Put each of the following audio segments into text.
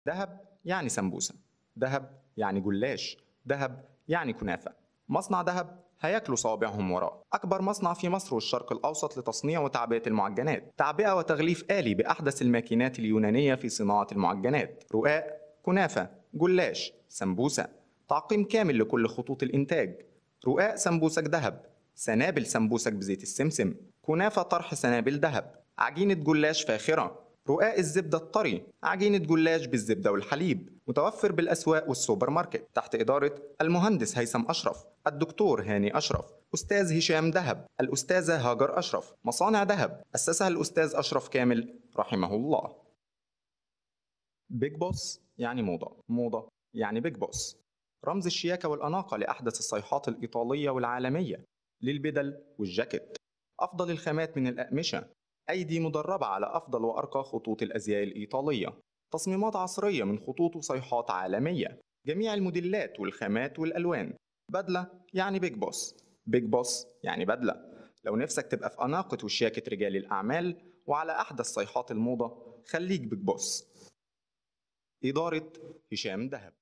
دهب يعني سمبوسة دهب يعني جلاش دهب يعني كنافة مصنع دهب هياكلوا صوابعهم وراه أكبر مصنع في مصر والشرق الأوسط لتصنيع وتعبئة المعجنات تعبئة وتغليف آلي بأحدث الماكينات اليونانية في صناعة المعجنات رقاق كنافة جلاش سمبوسة تعقيم كامل لكل خطوط الإنتاج رقاق سمبوسك دهب سنابل سمبوسك بزيت السمسم كنافة طرح سنابل دهب عجينة جلاش فاخرة رقاق الزبدة الطري عجينة جلاش بالزبدة والحليب متوفر بالأسواق والسوبر ماركت تحت إدارة المهندس هيثم أشرف الدكتور هاني أشرف أستاذ هشام دهب الأستاذة هاجر أشرف مصانع دهب أسسها الأستاذ أشرف كامل رحمه الله بيج بوس يعني موضة موضة يعني بيج بوس رمز الشياكة والأناقة لأحدث الصيحات الإيطالية والعالمية للبدل والجاكيت أفضل الخامات من الأقمشة أيدي مدربة على أفضل وأرقى خطوط الأزياء الإيطالية تصميمات عصرية من خطوط وصيحات عالمية جميع الموديلات والخامات والألوان بدلة يعني بيج بوس بيج بوس يعني بدلة لو نفسك تبقى في أناقة وشياكة رجال الأعمال وعلى أحدث صيحات الموضة خليك بيج بوس إدارة هشام دهب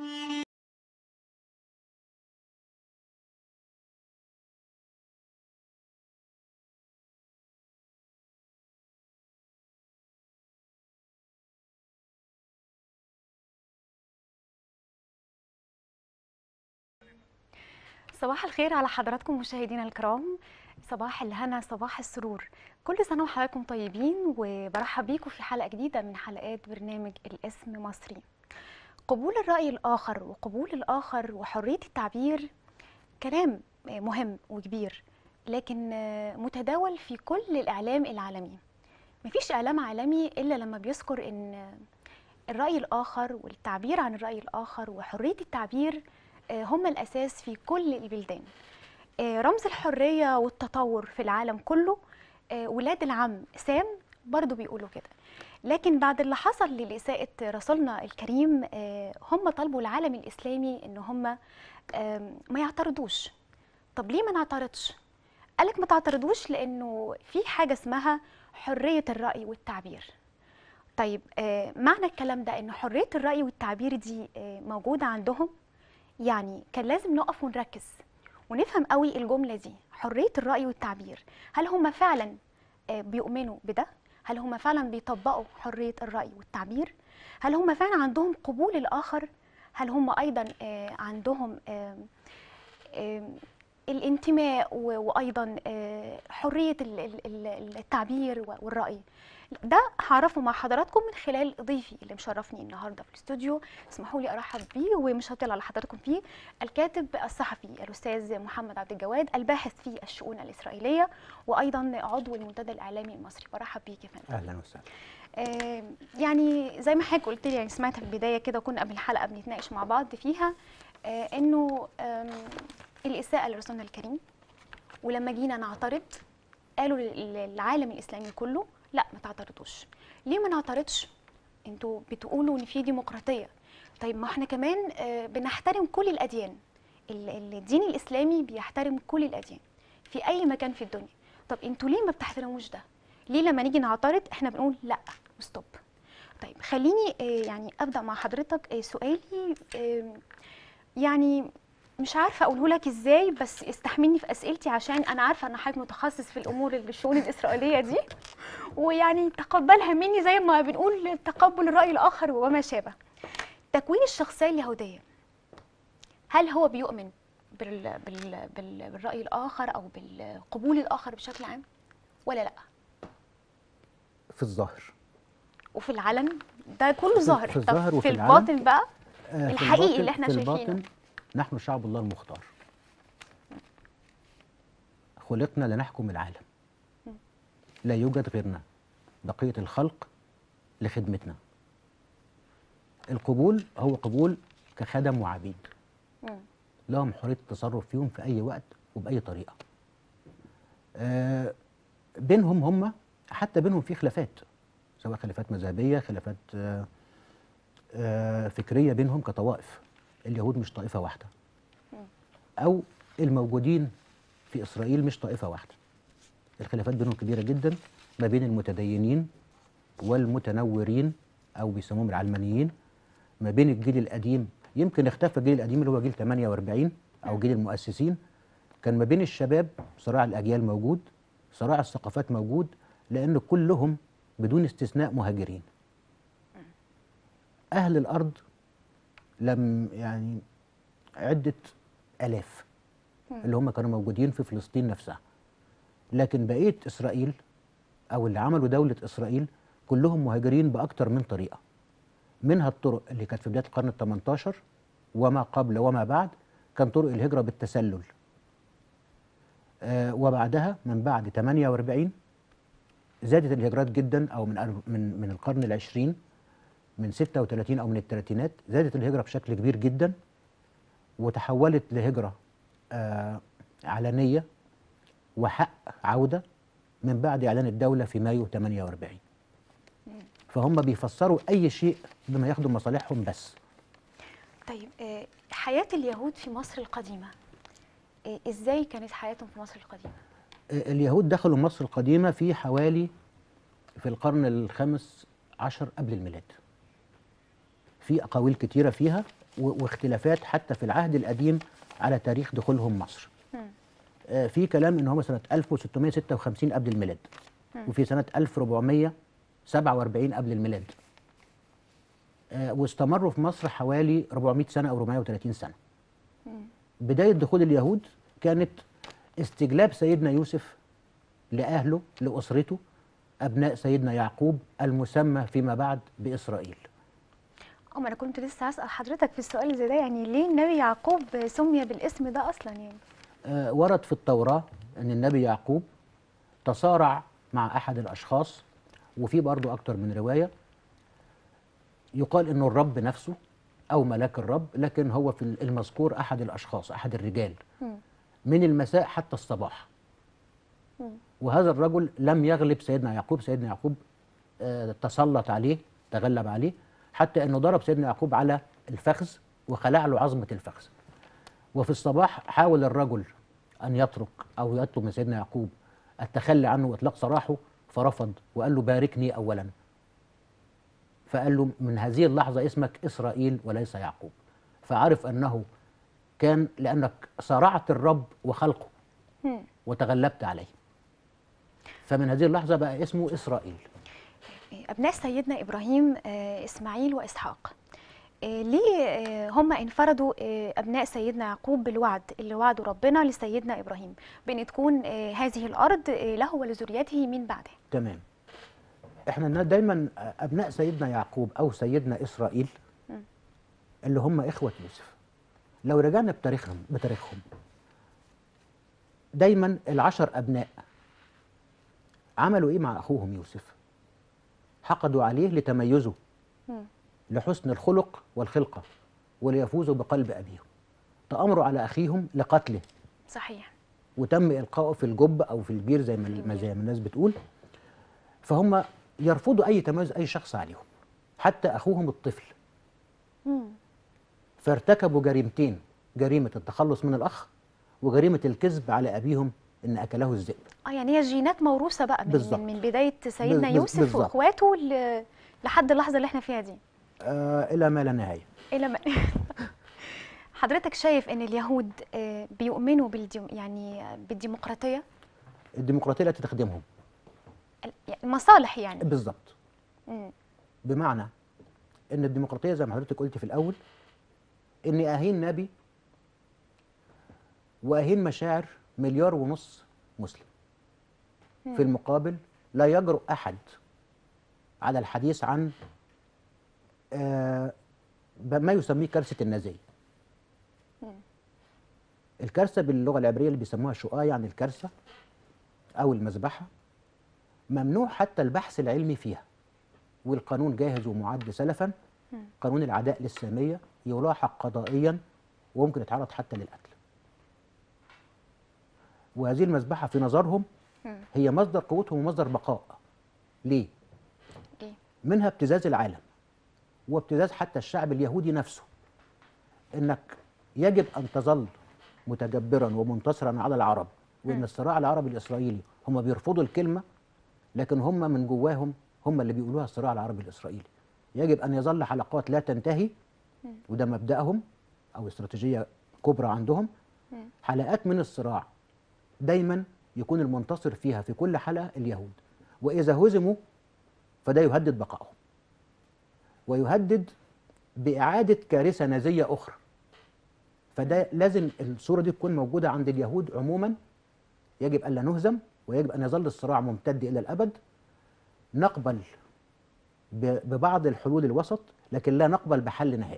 صباح الخير على حضراتكم مشاهدينا الكرام صباح الهنا صباح السرور كل سنة وحضراتكم طيبين وبرحب بيكم في حلقة جديدة من حلقات برنامج الاسم مصري قبول الرأي الآخر وقبول الآخر وحرية التعبير كلام مهم وكبير لكن متداول في كل الإعلام العالمي مفيش إعلام عالمي إلا لما بيذكر إن الرأي الآخر والتعبير عن الرأي الآخر وحرية التعبير هم الأساس في كل البلدان رمز الحرية والتطور في العالم كله ولاد العم سام برضو بيقولوا كده لكن بعد اللي حصل لإساءة رسولنا الكريم هم طلبوا العالم الإسلامي إن هم ما يعترضوش طب ليه ما نعترضش؟ قالك ما تعترضوش لأنه في حاجة اسمها حرية الرأي والتعبير طيب معنى الكلام ده إن حرية الرأي والتعبير دي موجودة عندهم يعني كان لازم نقف ونركز ونفهم قوي الجملة دي حرية الرأي والتعبير هل هم فعلا بيؤمنوا بده؟ هل هم فعلا بيطبقوا حرية الرأي والتعبير؟ هل هم فعلا عندهم قبول الآخر؟ هل هم أيضا عندهم الانتماء وأيضا حرية التعبير والرأي؟ ده هعرفه مع حضراتكم من خلال ضيفي اللي مشرفني النهارده في الاستوديو اسمحوا لي ارحب بيه ومش هطول على حضراتكم فيه الكاتب الصحفي الاستاذ محمد عبد الجواد الباحث في الشؤون الاسرائيليه وايضا عضو المنتدى الاعلامي المصري برحب بيك يا فندم اهلا وسهلا آه يعني زي ما حضرتك قلت لي يعني سمعت في البدايه كده كنا قبل الحلقه بنتناقش مع بعض فيها آه انه آه الاساءه لرسولنا الكريم ولما جينا نعترض قالوا للعالم الاسلامي كله لا ما تعترضوش ليه ما نعترضش انتوا بتقولوا ان في ديمقراطيه طيب ما احنا كمان بنحترم كل الاديان الدين الاسلامي بيحترم كل الاديان في اي مكان في الدنيا طب انتوا ليه ما بتحترموش ده ليه لما نيجي نعترض احنا بنقول لا ستوب طيب خليني يعني ابدا مع حضرتك سؤالي يعني مش عارفه اقوله لك ازاي بس استحملني في اسئلتي عشان انا عارفه ان حضرتك متخصص في الامور الشؤون الاسرائيليه دي ويعني تقبلها مني زي ما بنقول تقبل الراي الاخر وما شابه تكوين الشخصيه اليهوديه هل هو بيؤمن بال... بال... بال... بالراي الاخر او بالقبول الاخر بشكل عام ولا لا في الظاهر وفي العلن ده كله ظاهر في الظاهر وفي في الباطن بقى آه الحقيقي اللي احنا في شايفينه الباطن نحن شعب الله المختار خلقنا لنحكم العالم لا يوجد غيرنا بقية الخلق لخدمتنا القبول هو قبول كخدم وعبيد لهم حرية التصرف فيهم في أي وقت وبأي طريقة آه بينهم هم حتى بينهم في خلافات سواء خلافات مذهبية خلافات آه آه فكرية بينهم كطوائف اليهود مش طائفة واحدة أو الموجودين في إسرائيل مش طائفة واحدة الخلافات بينهم كبيرة جدا ما بين المتدينين والمتنورين أو بيسموهم العلمانيين ما بين الجيل القديم يمكن اختفى الجيل القديم اللي هو جيل 48 او جيل المؤسسين كان ما بين الشباب صراع الاجيال موجود صراع الثقافات موجود لان كلهم بدون استثناء مهاجرين اهل الارض لم يعني عده الاف اللي هم كانوا موجودين في فلسطين نفسها لكن بقيه اسرائيل او اللي عملوا دوله اسرائيل كلهم مهاجرين باكتر من طريقه منها الطرق اللي كانت في بدايه القرن ال 18 وما قبل وما بعد كان طرق الهجره بالتسلل آه وبعدها من بعد 48 زادت الهجرات جدا او من أرب- من من القرن العشرين من 36 او من الثلاثينات زادت الهجره بشكل كبير جدا وتحولت لهجره آه علنيه وحق عوده من بعد اعلان الدوله في مايو 48 فهم بيفسروا اي شيء بما يخدم مصالحهم بس طيب آه، حياة اليهود في مصر القديمة آه، ازاي كانت حياتهم في مصر القديمة؟ آه، اليهود دخلوا مصر القديمه في حوالي في القرن الخامس عشر قبل الميلاد في اقاويل كتيره فيها و- واختلافات حتى في العهد القديم على تاريخ دخولهم مصر مم. آه، في كلام ان هم سنه 1656 قبل الميلاد وفي سنه 1447 قبل الميلاد آه، واستمروا في مصر حوالي 400 سنه او 430 سنه بدايه دخول اليهود كانت استجلاب سيدنا يوسف لاهله لاسرته ابناء سيدنا يعقوب المسمى فيما بعد باسرائيل اه ما انا كنت لسه هسأل حضرتك في السؤال زي ده يعني ليه النبي يعقوب سمي بالاسم ده اصلا يعني؟ آه، ورد في التوراة أن النبي يعقوب تصارع مع أحد الأشخاص وفي برضو أكتر من رواية يقال أنه الرب نفسه أو ملاك الرب لكن هو في المذكور أحد الأشخاص أحد الرجال مم. من المساء حتى الصباح مم. وهذا الرجل لم يغلب سيدنا يعقوب سيدنا يعقوب آه، تسلط عليه تغلب عليه حتى أنه ضرب سيدنا يعقوب على الفخذ وخلع له عظمة الفخذ وفي الصباح حاول الرجل أن يترك أو يطلب من سيدنا يعقوب التخلي عنه وإطلاق سراحه فرفض وقال له باركني أولا فقال له من هذه اللحظة اسمك إسرائيل وليس يعقوب فعرف أنه كان لأنك صارعت الرب وخلقه مم. وتغلبت عليه فمن هذه اللحظة بقى اسمه إسرائيل أبناء سيدنا إبراهيم آه، إسماعيل وإسحاق آه، ليه آه، هم انفردوا آه، أبناء سيدنا يعقوب بالوعد اللي وعده ربنا لسيدنا إبراهيم بأن تكون آه، هذه الأرض آه، له ولذريته من بعده تمام احنا نا- دايما ابناء سيدنا يعقوب او سيدنا اسرائيل اللي هم اخوه يوسف لو رجعنا بتاريخهم بتاريخهم دايما العشر ابناء عملوا ايه مع اخوهم يوسف حقدوا عليه لتميزه مم. لحسن الخلق والخلقه وليفوزوا بقلب ابيهم تامروا على اخيهم لقتله صحيح وتم القائه في الجب او في البير زي ما ما زي ما الناس بتقول فهم يرفضوا اي تميز اي شخص عليهم حتى اخوهم الطفل مم. فارتكبوا جريمتين جريمه التخلص من الاخ وجريمه الكذب على ابيهم ان اكله الذئب اه يعني هي جينات موروثة بقى من, بالظبط. من, من بداية سيدنا بز- يوسف بالظبط. وإخواته ل- لحد اللحظة اللي احنا فيها دي آه الى ما لا نهايه إلى ما حضرتك شايف ان اليهود آه، بيؤمنوا بالديم يعني بالديمقراطيه الديمقراطيه التي تخدمهم ال- يعني المصالح يعني بالظبط مم. بمعنى ان الديمقراطيه زي ما حضرتك قلت في الاول اني اهين نبي واهين مشاعر مليار ونص مسلم في المقابل لا يجرؤ احد على الحديث عن آه، ما يسميه كارثه النازيه الكارثه باللغه العبريه اللي بيسموها شقاه يعني الكارثه او المذبحه ممنوع حتى البحث العلمي فيها والقانون جاهز ومعد سلفا قانون العداء للساميه يلاحق قضائيا وممكن يتعرض حتى للقتل وهذه المذبحه في نظرهم مم. هي مصدر قوتهم ومصدر بقاء ليه ليه؟ منها ابتزاز العالم وابتزاز حتى الشعب اليهودي نفسه انك يجب ان تظل متجبرا ومنتصرا على العرب وان الصراع العربي الاسرائيلي هم بيرفضوا الكلمه لكن هم من جواهم هم اللي بيقولوها الصراع العربي الاسرائيلي يجب ان يظل حلقات لا تنتهي وده مبدأهم أو استراتيجية كبرى عندهم مم. حلقات من الصراع دايما يكون المنتصر فيها في كل حلقة اليهود وإذا هزموا فده يهدد بقائهم ويهدد بإعادة كارثة نازية أخرى فده لازم الصورة دي تكون موجودة عند اليهود عموما يجب ألا نهزم ويجب أن يظل الصراع ممتد إلى الأبد نقبل ب- ببعض الحلول الوسط لكن لا نقبل بحل نهائي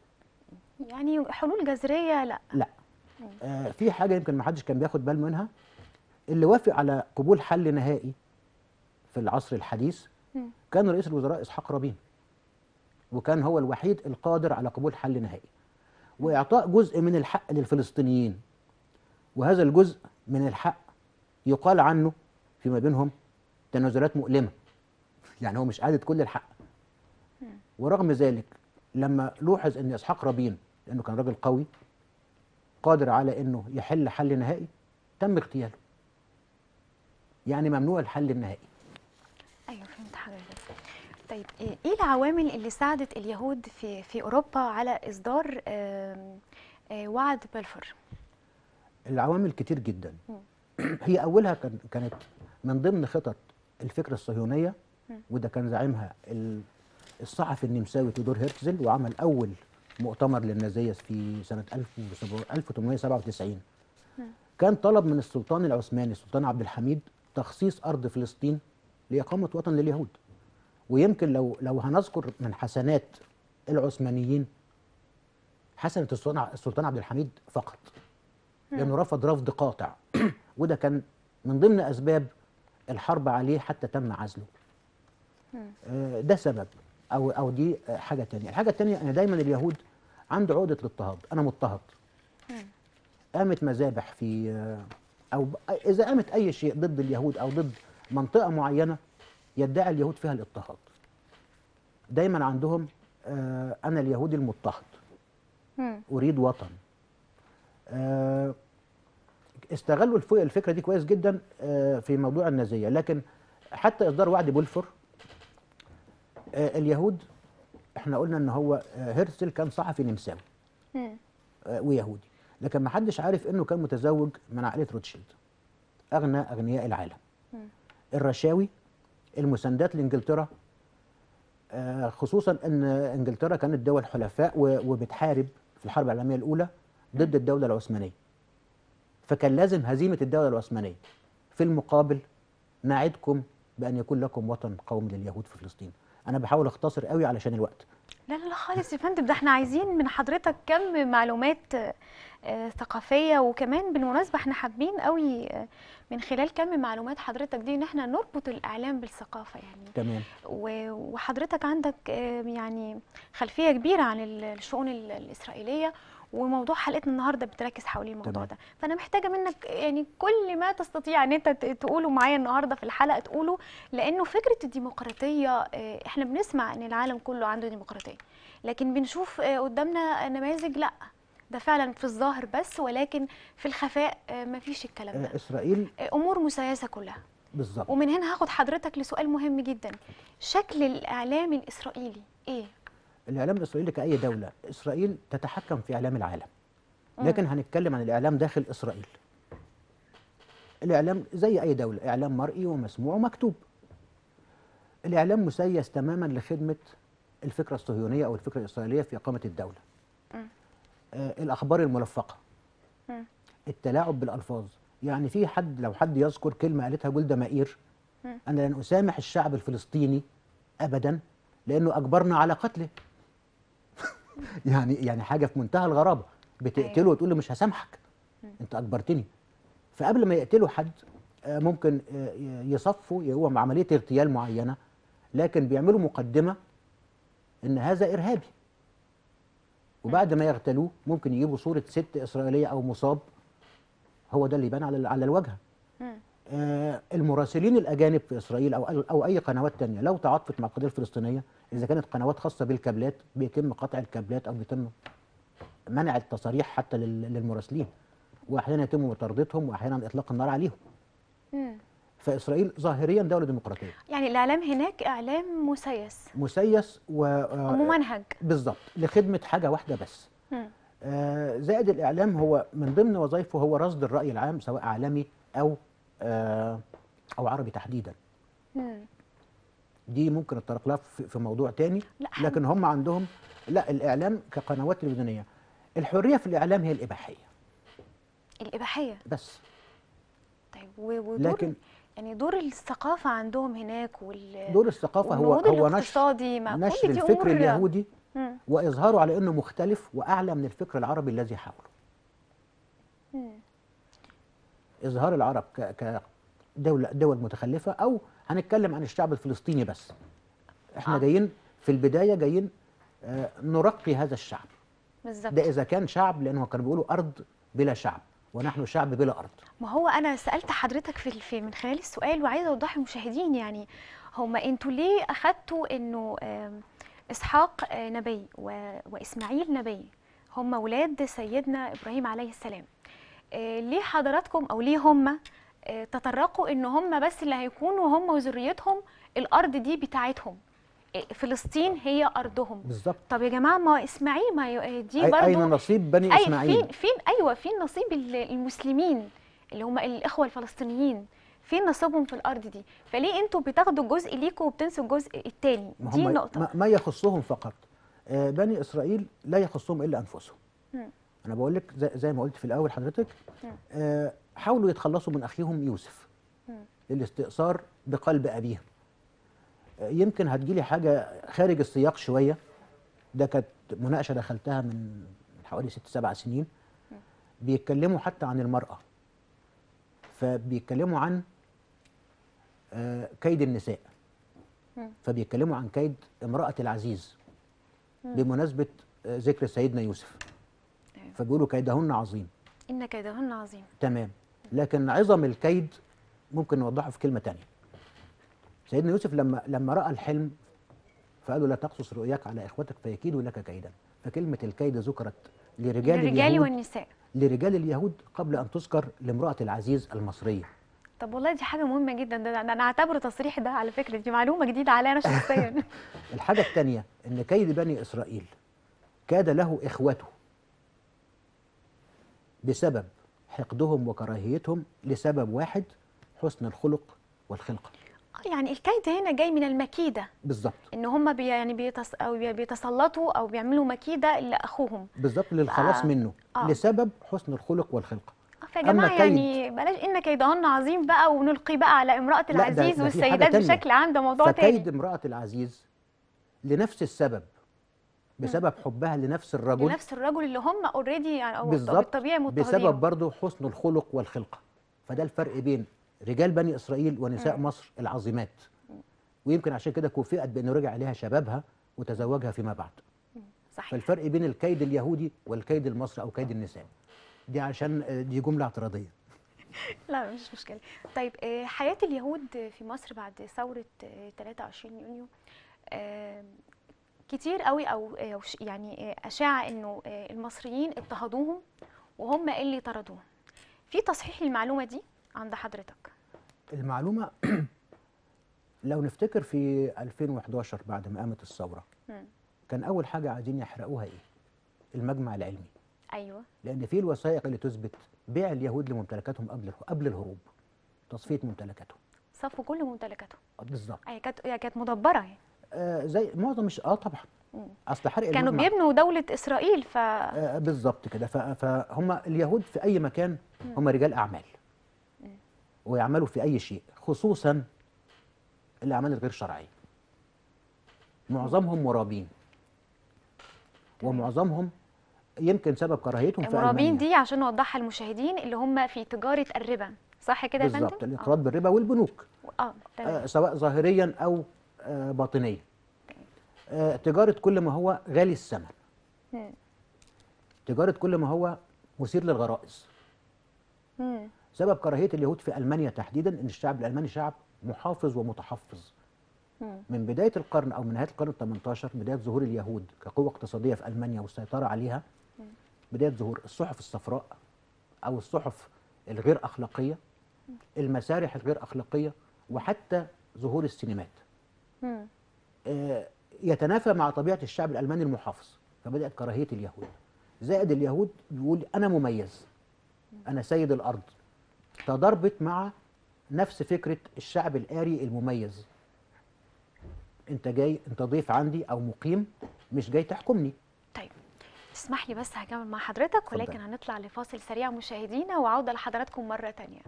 يعني حلول جذريه لا لا آه في حاجه يمكن ما حدش كان بياخد باله منها اللي وافق على قبول حل نهائي في العصر الحديث مم. كان رئيس الوزراء اسحاق رابين وكان هو الوحيد القادر على قبول حل نهائي واعطاء جزء من الحق للفلسطينيين وهذا الجزء من الحق يقال عنه فيما بينهم تنازلات مؤلمه يعني هو مش عادة كل الحق ورغم ذلك لما لوحظ ان اسحاق رابين لانه كان راجل قوي قادر على انه يحل حل نهائي تم اغتياله يعني ممنوع الحل النهائي ايوه فهمت حضرتك طيب ايه إيه العوامل اللي ساعدت اليهود في في اوروبا على اصدار آم، آه، وعد بلفور العوامل كتير جدا هي اولها كان كانت من ضمن خطط الفكره الصهيونيه وده كان زعيمها ال- الصحفي النمساوي تودور هيرتزل وعمل اول مؤتمر للنازيه في سنه 1897 كان طلب من السلطان العثماني السلطان عبد الحميد تخصيص ارض فلسطين لاقامه وطن لليهود ويمكن لو لو هنذكر من حسنات العثمانيين حسنه السلطان السلطان عبد الحميد فقط لانه رفض رفض قاطع وده كان من ضمن اسباب الحرب عليه حتى تم عزله آه، ده سبب او او دي آه، حاجه تانية الحاجه التانية ان دايما اليهود عنده عقده الاضطهاد انا مضطهد قامت مذابح في آه، او ب- اذا قامت اي شيء ضد اليهود او ضد منطقه معينه يدعي اليهود فيها الاضطهاد دايما عندهم آه، انا اليهودي المضطهد مم. اريد وطن آه، استغلوا الف- الفكره دي كويس جدا آه، في موضوع النازيه لكن حتى اصدار وعد بولفور آه، اليهود احنا قلنا ان هو آه، هرتزل كان صحفي نمساوي مم. آه، ويهودي لكن ما حدش عارف انه كان متزوج من عائله روتشيلد اغنى اغنياء العالم الرشاوي المساندات لانجلترا آه، خصوصا ان انجلترا كانت دول حلفاء و- وبتحارب في الحرب العالميه الاولى ضد الدوله العثمانيه فكان لازم هزيمه الدوله العثمانيه في المقابل نعدكم بان يكون لكم وطن قومي لليهود في فلسطين انا بحاول اختصر قوي علشان الوقت لا لا لا خالص يا فندم ده احنا عايزين من حضرتك كم معلومات آه، آه، ثقافية وكمان بالمناسبة احنا حابين قوي آه، من خلال كم معلومات حضرتك دي ان احنا نربط الإعلام بالثقافة يعني تمام و- وحضرتك عندك آه، يعني خلفية كبيرة عن ال- الشؤون ال- الإسرائيلية وموضوع حلقتنا النهارده بتركز حوالين الموضوع تمام. ده فانا محتاجه منك يعني كل ما تستطيع ان انت ت- تقوله معايا النهارده في الحلقه تقوله لانه فكره الديمقراطيه آه، احنا بنسمع ان العالم كله عنده ديمقراطيه لكن بنشوف آه، قدامنا نماذج لا ده فعلا في الظاهر بس ولكن في الخفاء آه، مفيش الكلام آه، ده اسرائيل آه، امور مسيسه كلها بالظبط ومن هنا هاخد حضرتك لسؤال مهم جدا شكل الاعلام الاسرائيلي ايه الاعلام الاسرائيلي كاي دوله اسرائيل تتحكم في اعلام العالم لكن هنتكلم عن الاعلام داخل اسرائيل الاعلام زي اي دوله اعلام مرئي ومسموع ومكتوب الاعلام مسيس تماما لخدمه الفكره الصهيونيه او الفكره الاسرائيليه في اقامه الدوله آه الاخبار الملفقه مم. التلاعب بالالفاظ يعني في حد لو حد يذكر كلمه قالتها جولدا مائير مم. انا لن اسامح الشعب الفلسطيني ابدا لانه اجبرنا على قتله يعني يعني حاجه في منتهى الغرابه بتقتله أيوة. وتقول له مش هسامحك انت اجبرتني فقبل ما يقتلوا حد آه، ممكن آه، ي- يصفوا هو عمليه اغتيال معينه لكن بيعملوا مقدمه ان هذا ارهابي وبعد ما يغتالوه ممكن يجيبوا صوره ست اسرائيليه او مصاب هو ده اللي يبان على على الواجهه مم. آه، المراسلين الاجانب في اسرائيل او او اي قنوات تانية لو تعاطفت مع القضيه الفلسطينيه اذا كانت قنوات خاصه بالكابلات بيتم قطع الكابلات او بيتم منع التصاريح حتى لل- للمراسلين واحيانا يتم مطاردتهم واحيانا اطلاق النار عليهم مم. فاسرائيل ظاهريا دوله ديمقراطيه يعني الاعلام هناك اعلام مسيس مسيس و آه، وممنهج بالظبط لخدمه حاجه واحده بس مم. آه، زائد الاعلام هو من ضمن وظائفه هو رصد الراي العام سواء عالمي او آه، او عربي تحديدا مم. دي ممكن نتطرق لها في في موضوع تاني لا لكن هم عندهم لا الاعلام كقنوات تلفزيونيه الحريه في الاعلام هي الاباحيه الاباحيه بس طيب و- ودور لكن يعني دور الثقافه عندهم هناك وال دور الثقافه هو والنهوض هو نشر الاقتصادي مع نشر كل دي الفكر أمور- اليهودي مم. واظهاره على انه مختلف واعلى من الفكر العربي الذي حوله مم. اظهار العرب ك كدوله دول متخلفه او هنتكلم عن الشعب الفلسطيني بس احنا آه. آه. جايين في البدايه جايين آه نرقي هذا الشعب بالظبط ده اذا كان شعب لانه كانوا بيقولوا ارض بلا شعب ونحن شعب بلا ارض ما هو انا سالت حضرتك في في من خلال السؤال وعايزه اوضح للمشاهدين يعني هما انتوا ليه اخدتوا انه آم، اسحاق آه، نبي و- واسماعيل نبي هما ولاد سيدنا ابراهيم عليه السلام آه، ليه حضراتكم او ليه هما آه، تطرقوا ان هما بس اللي هيكونوا هما وذريتهم الارض دي بتاعتهم آه، فلسطين هي ارضهم بالظبط طب يا جماعه ما هو اسماعيل ما هي- دي أي- برضو اين نصيب بني أي اسماعيل فين فين ايوه فين نصيب ال- المسلمين اللي هم الاخوه الفلسطينيين فين نصيبهم في الارض دي فليه انتوا بتاخدوا جزء ليكوا وبتنسوا الجزء التاني ما دي هم نقطه ما, ما يخصهم فقط آه بني اسرائيل لا يخصهم الا انفسهم مم. انا بقول لك زي, زي ما قلت في الاول حضرتك مم. آه حاولوا يتخلصوا من اخيهم يوسف مم. للاستئثار بقلب ابيهم آه يمكن هتجيلي حاجه خارج السياق شويه ده كانت مناقشه دخلتها من حوالي ست سبع سنين بيتكلموا حتى عن المراه فبيتكلموا عن آه كيد النساء مم. فبيتكلموا عن كيد امرأة العزيز بمناسبة آه، ذكر سيدنا يوسف أيوة. فبيقولوا كيدهن عظيم ان كيدهن عظيم تمام لكن عظم الكيد ممكن نوضحه في كلمة تانية سيدنا يوسف لما لما رأى الحلم فقالوا لا تقصص رؤياك على إخوتك فيكيدوا لك كيدا فكلمة الكيد ذكرت لرجال للرجال اليهود والنساء لرجال اليهود قبل أن تذكر لامرأة العزيز المصرية طب والله دي حاجه مهمه جدا ده ده انا اعتبره تصريح ده على فكره دي معلومه جديده عليا انا شخصيا الحاجة الثانية إن كيد بني إسرائيل كاد له إخوته بسبب حقدهم وكراهيتهم لسبب واحد حسن الخلق والخلقة آه، يعني الكيد هنا جاي من المكيده بالظبط ان هم بي يعني بيتص او بي- بيتسلطوا او بيعملوا مكيده لاخوهم بالظبط للخلاص آه. منه آه. لسبب حسن الخلق والخلقة آه، فيا أما جماعه كيد- يعني بلاش ان كيدهن عظيم بقى ونلقي بقى على امراه لا، ده- العزيز ده في حاجة والسيدات تانية. بشكل عام ده موضوع فكيد تاني امرأة العزيز لنفس السبب بسبب حبها لنفس الرجل لنفس الرجل اللي هم اوريدي يعني او بالظبط بالطبيعي مضطهدينه بسبب برضه حسن الخلق والخلقة فده الفرق بين رجال بني إسرائيل ونساء مم. مصر العظيمات ويمكن عشان كده كوفئت بأنه رجع عليها شبابها وتزوجها فيما بعد صحيح فالفرق بين الكيد اليهودي والكيد المصري أو كيد النساء دي عشان آه، دي جملة اعتراضية لا مش مشكله طيب آه، حياه اليهود في مصر بعد ثوره آه، 23 يونيو آه، كتير قوي او آه، وش- يعني آه، اشاعه انه آه، المصريين اضطهدوهم وهم اللي طردوهم في تصحيح للمعلومه دي عند حضرتك المعلومة لو نفتكر في 2011 بعد ما قامت الثورة مم. كان أول حاجة عايزين يحرقوها إيه؟ المجمع العلمي ايوه لأن في الوثائق اللي تثبت بيع اليهود لممتلكاتهم قبل قبل الهروب تصفية ممتلكاتهم صفوا كل ممتلكاتهم آه، بالظبط هي كانت هي كانت مدبره يعني آه زي معظم مش اه طبعا مم. اصل حرق كانوا المجمع- بيبنوا دوله اسرائيل ف آه بالظبط كده ف- فهم اليهود في اي مكان هم رجال اعمال ويعملوا في اي شيء خصوصا الاعمال الغير شرعيه معظمهم مرابين ومعظمهم يمكن سبب كراهيتهم في المرابين ألمانيا. دي عشان نوضحها للمشاهدين اللي هم في تجاره الربا صح كده يا فندم بالظبط الاقراض بالربا والبنوك اه آه، تمام آه سواء ظاهريا او آه باطنيا آه تجاره كل ما هو غالي الثمن مم. تجاره كل ما هو مثير للغرائز مم. سبب كراهيه اليهود في المانيا تحديدا ان الشعب الالماني شعب محافظ ومتحفظ مم. من بدايه القرن او من نهايه القرن ال 18 بدايه ظهور اليهود كقوه اقتصاديه في المانيا والسيطره عليها بدايه ظهور الصحف الصفراء او الصحف الغير اخلاقيه المسارح الغير اخلاقيه وحتى ظهور السينمات مم. آه، يتنافى مع طبيعه الشعب الالماني المحافظ فبدات كراهيه اليهود زائد اليهود بيقول انا مميز انا سيد الارض تضاربت مع نفس فكره الشعب الاري المميز انت جاي انت ضيف عندي او مقيم مش جاي تحكمني طيب اسمح لي بس هكمل مع حضرتك ولكن اتفضل. هنطلع لفاصل سريع مشاهدينا وعودة لحضراتكم مرة تانية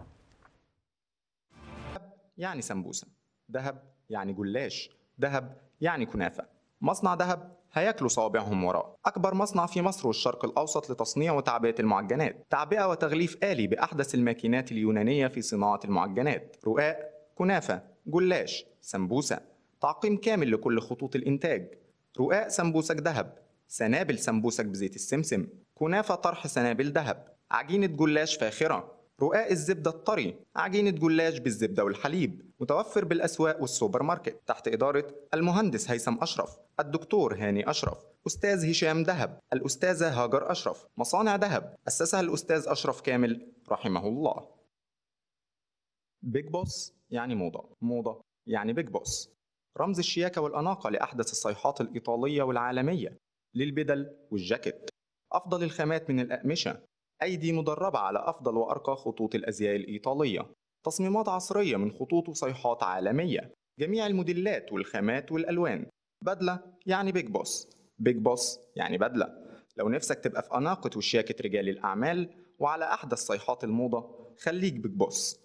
يعني سمبوسة دهب يعني جلاش دهب يعني كنافة مصنع دهب هياكلوا صوابعهم وراه أكبر مصنع في مصر والشرق الأوسط لتصنيع وتعبئة المعجنات تعبئة وتغليف آلي بأحدث الماكينات اليونانية في صناعة المعجنات رقاق كنافة جلاش سمبوسة تعقيم كامل لكل خطوط الإنتاج رقاق سمبوسك دهب سنابل سمبوسك بزيت السمسم كنافة طرح سنابل دهب عجينة جلاش فاخرة رقاق الزبدة الطري عجينة جلاش بالزبدة والحليب متوفر بالأسواق والسوبر ماركت تحت إدارة المهندس هيثم أشرف الدكتور هاني أشرف أستاذ هشام دهب الأستاذة هاجر أشرف مصانع دهب أسسها الأستاذ أشرف كامل رحمه الله بيج بوس يعني موضة موضة يعني بيج بوس رمز الشياكة والأناقة لأحدث الصيحات الإيطالية والعالمية للبدل والجاكيت أفضل الخامات من الأقمشة أيدي مدربة على أفضل وأرقى خطوط الأزياء الإيطالية تصميمات عصرية من خطوط وصيحات عالمية جميع الموديلات والخامات والألوان بدلة يعني بيج بوس بيج بوس يعني بدلة لو نفسك تبقى في أناقة وشياكة رجال الأعمال وعلى أحدث صيحات الموضة خليك بيج بوس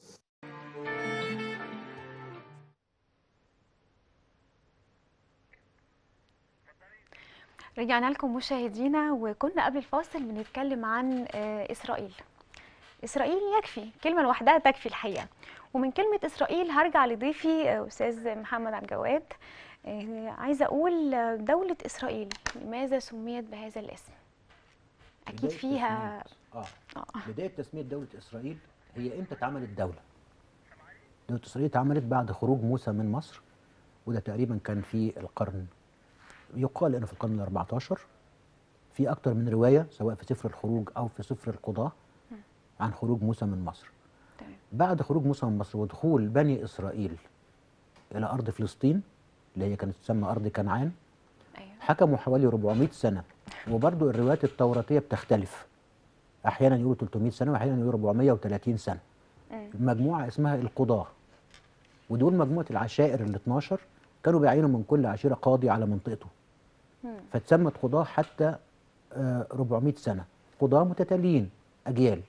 رجعنا لكم مشاهدينا وكنا قبل الفاصل بنتكلم عن آه، إسرائيل إسرائيل يكفي كلمة لوحدها تكفي الحقيقة ومن كلمة إسرائيل هرجع لضيفي آه، أستاذ محمد عبد الجواد آه، عايزة أقول آه، دولة إسرائيل لماذا سميت بهذا الاسم؟ أكيد بداية فيها تسمية- اه آه. بدايه تسميه دوله اسرائيل هي امتى اتعملت دوله دوله اسرائيل اتعملت بعد خروج موسى من مصر وده تقريبا كان في القرن يقال انه في القرن ال 14 في اكتر من روايه سواء في سفر الخروج او في سفر القضاه عن خروج موسى من مصر تمام بعد خروج موسى من مصر ودخول بني اسرائيل الى ارض فلسطين اللي هي كانت تسمى ارض كنعان أيوه حكموا حوالي 400 سنة وبرضو الروايات التوراتية بتختلف أحيانا يقولوا 300 سنة وأحيانا يقولوا 430 سنة مم. مجموعة اسمها القضاة ودول مجموعة العشائر ال 12 كانوا بيعينوا من كل عشيرة قاضي على منطقته مم. فتسمت قضاة حتى آه، 400 سنة قضاة متتاليين أجيال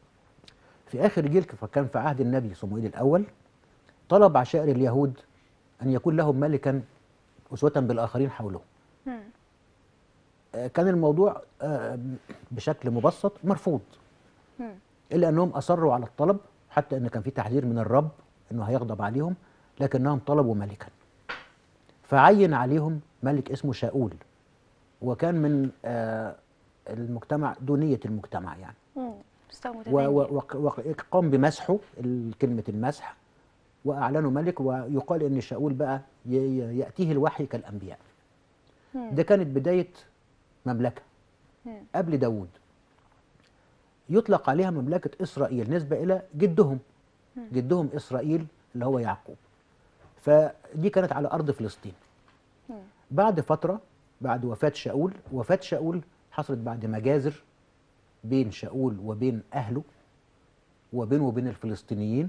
في آخر جيل فكان في عهد النبي صموئيل الأول طلب عشائر اليهود أن يكون لهم ملكا أسوة بالآخرين حولهم مم. آه، كان الموضوع آه، بشكل مبسط مرفوض مم. الا انهم اصروا على الطلب حتى ان كان في تحذير من الرب انه هيغضب عليهم لكنهم طلبوا ملكا فعين عليهم ملك اسمه شاول وكان من آه، المجتمع دونيه المجتمع يعني مم. مستوى و- متدني و- وق- وق- قام بمسحه ال- كلمه المسح واعلنوا ملك ويقال ان شاول بقى ي- ي- ياتيه الوحي كالانبياء مم. ده كانت بدايه مملكه مم. قبل داود يطلق عليها مملكة إسرائيل نسبة إلى جدهم جدهم إسرائيل اللي هو يعقوب فدي كانت على أرض فلسطين مم. بعد فترة بعد وفاة شاول وفاة شاول حصلت بعد مجازر بين شاول وبين أهله وبينه وبين الفلسطينيين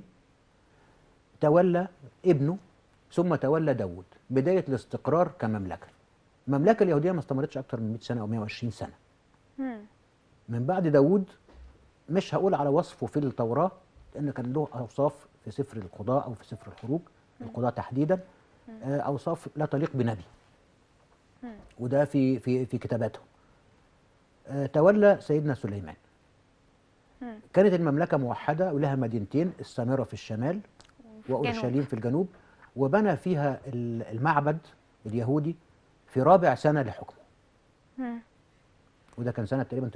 تولى ابنه ثم تولى داود بداية الاستقرار كمملكة المملكة اليهودية ما استمرتش أكثر من 100 سنة أو 120 سنة مم. من بعد داود مش هقول على وصفه في التوراة لأن كان له أوصاف في سفر القضاء أو في سفر الخروج القضاء تحديدا آه، أوصاف لا تليق بنبي مم. وده في في في كتاباتهم آه، تولى سيدنا سليمان مم. كانت المملكة موحدة ولها مدينتين السامرة في الشمال وأورشليم في الجنوب وبنى فيها ال- المعبد اليهودي في رابع سنة لحكمه مم. وده كان سنة تقريبا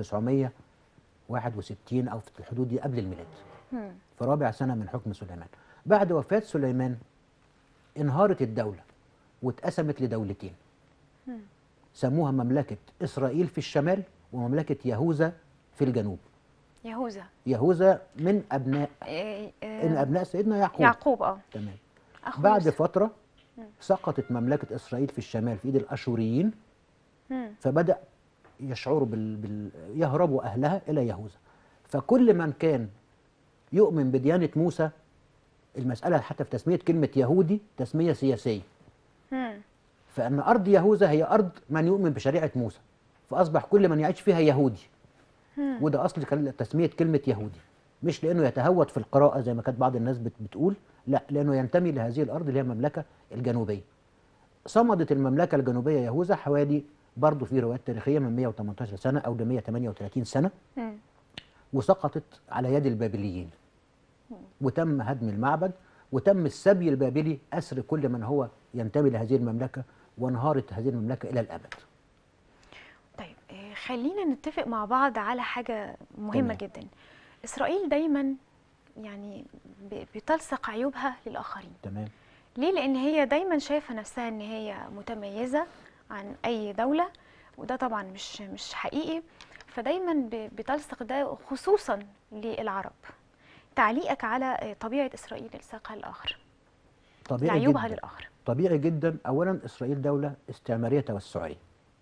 961 أو في الحدود دي قبل الميلاد مم. في رابع سنة من حكم سليمان بعد وفاة سليمان انهارت الدولة واتقسمت لدولتين مم. سموها مملكة إسرائيل في الشمال ومملكة يهوذا في الجنوب يهوذا يهوذا من ابناء آه، آه، من ابناء سيدنا يعقوب يعقوب اه تمام اخو بعد يوسف. فتره سقطت مملكه اسرائيل في الشمال في ايد الاشوريين مم. فبدا يشعروا بال... بال... يهربوا اهلها الى يهوذا فكل من كان يؤمن بديانه موسى المساله حتى في تسميه كلمه يهودي تسميه سياسيه مم. فان ارض يهوذا هي ارض من يؤمن بشريعه موسى فاصبح كل من يعيش فيها يهودي مم. وده اصل كل- تسميه كلمه يهودي مش لانه يتهود في القراءه زي ما كانت بعض الناس بت- بتقول لا لانه ينتمي لهذه الارض اللي هي المملكه الجنوبيه صمدت المملكه الجنوبيه يهوذا حوالي برضه في روايات تاريخيه من 118 سنه او ل 138 سنه مم. وسقطت على يد البابليين وتم هدم المعبد وتم السبي البابلي اسر كل من هو ينتمي لهذه المملكه وانهارت هذه المملكه الى الابد طيب آه، خلينا نتفق مع بعض على حاجة مهمة تمام. جدا إسرائيل دايما يعني ب- بتلصق عيوبها للآخرين تمام ليه؟ لأن هي دايما شايفة نفسها إن هي متميزة عن أي دولة وده طبعا مش مش حقيقي فدايما ب- بتلصق ده خصوصا للعرب تعليقك على آه، طبيعة إسرائيل إلصاقها للآخر طبيعي لعيوبها جدا للآخر طبيعي جدا اولا اسرائيل دوله استعماريه توسعيه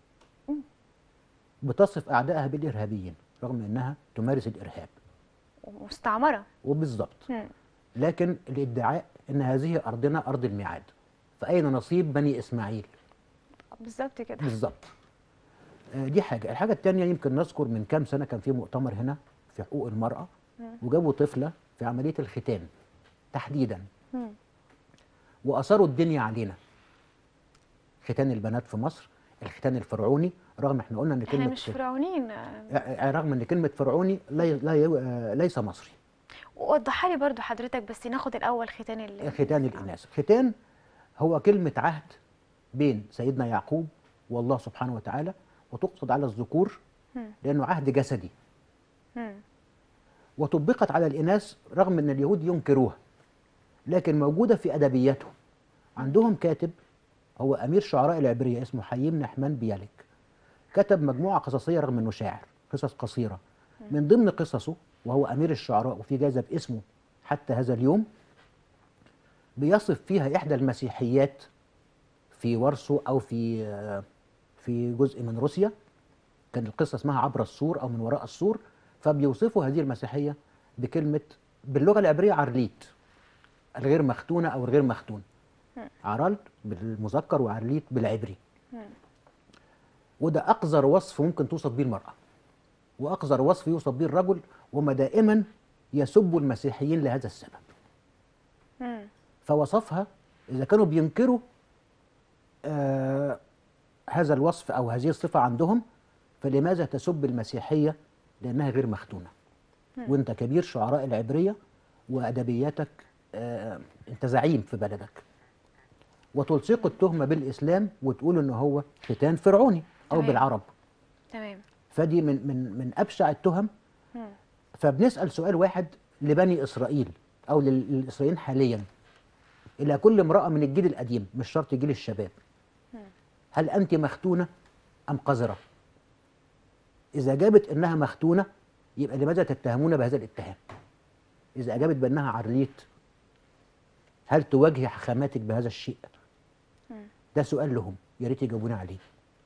بتصف اعدائها بالارهابيين رغم انها تمارس الارهاب ومستعمرة وبالضبط مم. لكن الادعاء ان هذه ارضنا ارض الميعاد فاين نصيب بني اسماعيل بالظبط كده بالظبط آه، دي حاجه الحاجه الثانيه يمكن نذكر من كام سنه كان في مؤتمر هنا في حقوق المراه وجابوا طفله في عمليه الختان تحديدا مم. واثاروا الدنيا علينا ختان البنات في مصر الختان الفرعوني رغم احنا قلنا ان احنا كلمه مش فرعونيين آه، آه، رغم ان كلمه فرعوني لا لا ي- آه، ليس مصري وضحها لي برضو حضرتك بس ناخد الاول ختان ال ختان الاناث ختان هو كلمه عهد بين سيدنا يعقوب والله سبحانه وتعالى وتقصد على الذكور مم. لانه عهد جسدي مم. وطبقت على الاناث رغم ان اليهود ينكروها لكن موجوده في ادبياتهم عندهم كاتب هو امير شعراء العبريه اسمه حييم نحمان بيالك كتب مجموعه قصصيه رغم انه شاعر قصص قصيره من ضمن قصصه وهو امير الشعراء وفي جايزه باسمه حتى هذا اليوم بيصف فيها احدى المسيحيات في ورسو او في آه، في جزء من روسيا كان القصه اسمها عبر السور او من وراء السور فبيوصفوا هذه المسيحيه بكلمه باللغه العبريه عرليت الغير مختونه او الغير مختون عرلت بالمذكر وعرليت بالعبري وده اقذر وصف ممكن توصف به المراه واقذر وصف يوصف به الرجل وما دائما يسب المسيحيين لهذا السبب مم. فوصفها اذا كانوا بينكروا آه هذا الوصف او هذه الصفه عندهم فلماذا تسب المسيحيه لانها غير مختونه وانت كبير شعراء العبريه وادبياتك آه انت زعيم في بلدك وتلصق التهمه بالاسلام وتقول ان هو ختان فرعوني او تمام. بالعرب تمام فدي من من من ابشع التهم مم. فبنسال سؤال واحد لبني اسرائيل او لل- للاسرائيليين حاليا الى كل امراه من الجيل القديم مش شرط جيل الشباب هل انت مختونه ام قذره اذا جابت انها مختونه يبقى لماذا تتهمون بهذا الاتهام اذا اجابت بانها عريت هل تواجهي حخاماتك بهذا الشيء ده سؤال لهم يا ريت يجاوبونا عليه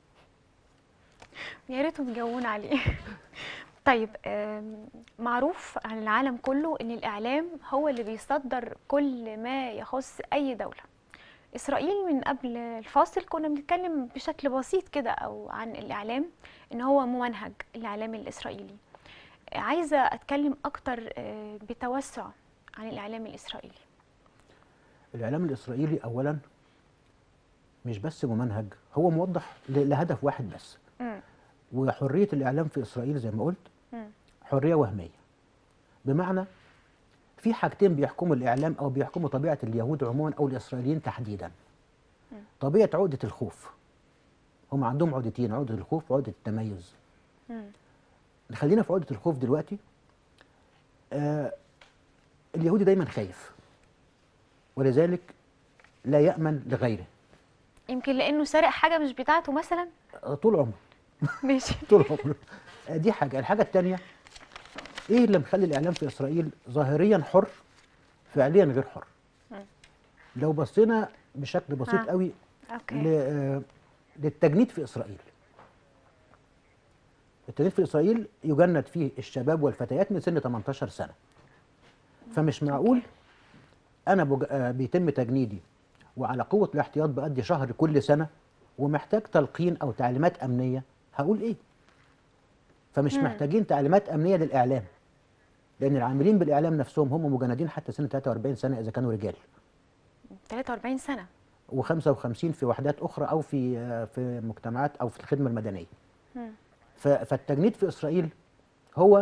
يا ريتهم جاوبونا عليه طيب آم، معروف عن العالم كله ان الاعلام هو اللي بيصدر كل ما يخص اي دوله اسرائيل من قبل الفاصل كنا بنتكلم بشكل بسيط كده او عن الاعلام ان هو ممنهج الاعلام الاسرائيلي عايزه اتكلم اكتر آه، بتوسع عن الاعلام الاسرائيلي الاعلام الاسرائيلي اولا مش بس ممنهج هو موضح ل- لهدف واحد بس مم. وحريه الاعلام في اسرائيل زي ما قلت مم. حريه وهميه بمعنى في حاجتين بيحكموا الاعلام او بيحكموا طبيعه اليهود عموما او الاسرائيليين تحديدا طبيعه عقده الخوف هم عندهم عقدتين عقده الخوف وعقده التميز مم. خلينا في عقده الخوف دلوقتي آه اليهودي دايما خايف ولذلك لا يامن لغيره يمكن لانه سرق حاجه مش بتاعته مثلا آه، طول عمره ماشي طول عمره آه، دي حاجه الحاجه الثانيه ايه اللي مخلي الاعلام في اسرائيل ظاهريا حر فعليا غير حر لو بصينا بشكل بسيط ها. قوي اوكي ل- آه، للتجنيد في اسرائيل التجنيد في اسرائيل يجند فيه الشباب والفتيات من سن 18 سنه فمش معقول انا بج... آه، بيتم تجنيدي وعلى قوه الاحتياط بأدي شهر كل سنه ومحتاج تلقين او تعليمات امنيه هقول ايه فمش مم. محتاجين تعليمات امنيه للاعلام لان العاملين بالاعلام نفسهم هم مجندين حتى سن 43 سنه اذا كانوا رجال 43 سنه و55 في وحدات اخرى او في آه، في مجتمعات او في الخدمه المدنيه مم. ف- فالتجنيد في اسرائيل هو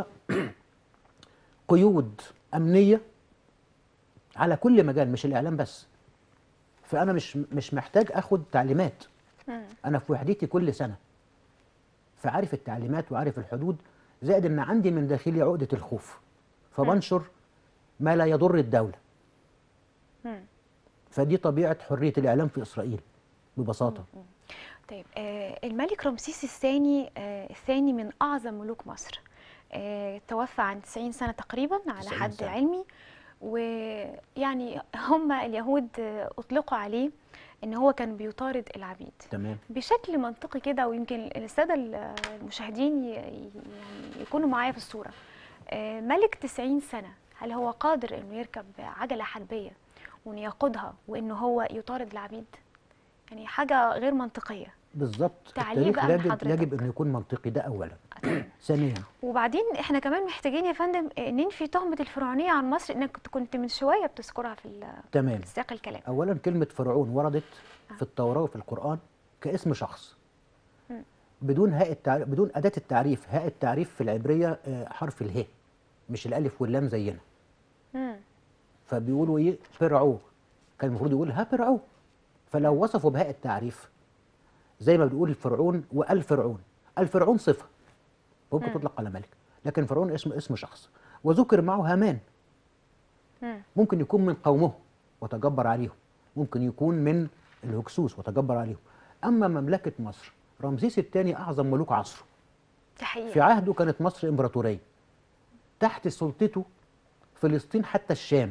قيود امنيه على كل مجال مش الاعلام بس فانا مش مش محتاج اخد تعليمات مم. انا في وحدتي كل سنه فعارف التعليمات وعارف الحدود زائد ان عندي من داخلي عقده الخوف فبنشر ما لا يضر الدوله مم. فدي طبيعه حريه الاعلام في اسرائيل ببساطه طيب آه الملك رمسيس الثاني آه الثاني من اعظم ملوك مصر آه توفى عن 90 سنه تقريبا على 90 حد سنة. علمي ويعني هم اليهود آه، اطلقوا عليه ان هو كان بيطارد العبيد تمام بشكل منطقي كده ويمكن الساده ال- المشاهدين ي- يعني يكونوا معايا في الصوره آه، ملك 90 سنه هل هو قادر انه يركب عجله حربيه وانه يقودها وانه هو يطارد العبيد يعني حاجه غير منطقيه بالظبط تعليق التاريخ بقى من يجب حضرتك. يجب انه يكون منطقي ده اولا تمام. ثانيا وبعدين احنا كمان محتاجين يا فندم آه، ننفي تهمه الفرعونيه عن مصر انك كنت- كنت من شويه بتذكرها في ال- تمام في سياق الكلام اولا كلمه فرعون وردت آه. في التوراه وفي القران كاسم شخص مم. بدون هاء التعريف بدون اداه التعريف هاء التعريف في العبريه آه، حرف اله مش الالف واللام زينا مم. فبيقولوا ايه فرعو كان المفروض يقول ها فرعو فلو وصفوا بهاء التعريف زي ما بنقول الفرعون والفرعون الفرعون صفه ممكن مم. تطلق على ملك لكن فرعون اسم اسم شخص وذكر معه هامان مم. ممكن يكون من قومه وتجبر عليهم ممكن يكون من الهكسوس وتجبر عليهم أما مملكة مصر رمسيس الثاني أعظم ملوك عصره دي حقيقه في عهده كانت مصر إمبراطورية تحت سلطته فلسطين حتى الشام